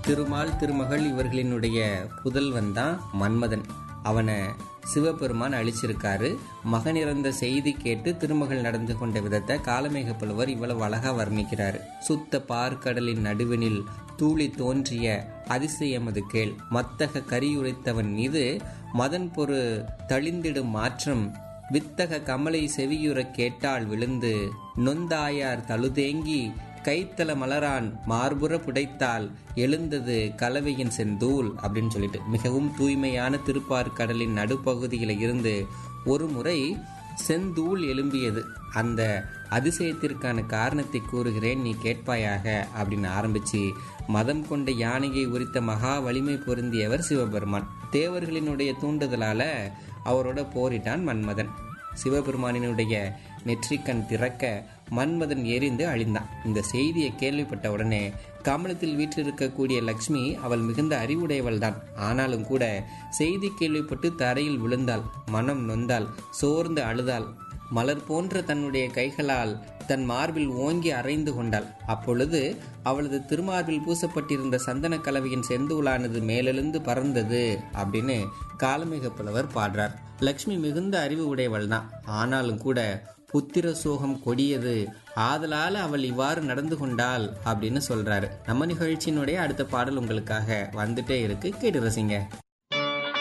திருமால் திருமகள் இவர்களினுடைய புதல்வன் தான் மன்மதன் அவனை சிவபெருமான் அழிச்சிருக்காரு மகன் இறந்த செய்தி கேட்டு திருமகள் நடந்து கொண்ட விதத்தை காலமேக புலவர் இவ்வளவு அழகா வர்ணிக்கிறாரு சுத்த பார்க்கடலின் நடுவினில் தூளி தோன்றிய அதிசயமது கேள் மத்தக கரியுரைத்தவன் மீது மதன் பொரு தளிந்திடும் மாற்றம் வித்தக கமலை செவியுறக் கேட்டால் விழுந்து நொந்தாயார் தழுதேங்கி கைத்தல மலரான் மார்புற புடைத்தால் எழுந்தது கலவையின் செந்தூல் அப்படின்னு சொல்லிட்டு மிகவும் தூய்மையான திருப்பார்கடலின் நடுப்பகுதியில இருந்து ஒரு முறை செந்தூள் எழும்பியது அந்த அதிசயத்திற்கான காரணத்தை கூறுகிறேன் நீ கேட்பாயாக அப்படின்னு ஆரம்பிச்சு மதம் கொண்ட யானையை உரித்த மகா வலிமை பொருந்தியவர் சிவபெருமான் தேவர்களினுடைய தூண்டுதலால அவரோட போரிட்டான் மன்மதன் சிவபெருமானினுடைய நெற்றிக்கண் திறக்க மன்மதன் எரிந்து அழிந்தான் இந்த செய்தியை கேள்விப்பட்ட உடனே கமலத்தில் வீற்றிருக்கக்கூடிய லக்ஷ்மி அவள் மிகுந்த அறிவுடையவள் தான் ஆனாலும் கூட செய்தி கேள்விப்பட்டு தரையில் விழுந்தாள் மனம் நொந்தாள் சோர்ந்து அழுதாள் மலர் போன்ற தன்னுடைய கைகளால் தன் மார்பில் ஓங்கி அரைந்து கொண்டாள் அப்பொழுது அவளது திருமார்பில் பூசப்பட்டிருந்த சந்தன கலவையின் செந்தூளானது மேலெழுந்து பறந்தது அப்படின்னு காலமிக புலவர் பாடுறார் லக்ஷ்மி மிகுந்த அறிவு உடையவள் தான் ஆனாலும் கூட புத்திர சோகம் கொடியது ஆதலால அவள் இவ்வாறு நடந்து கொண்டாள் அப்படின்னு சொல்றாரு நம்ம நிகழ்ச்சியினுடைய அடுத்த பாடல் உங்களுக்காக வந்துட்டே இருக்கு கேட்டு ரசிங்க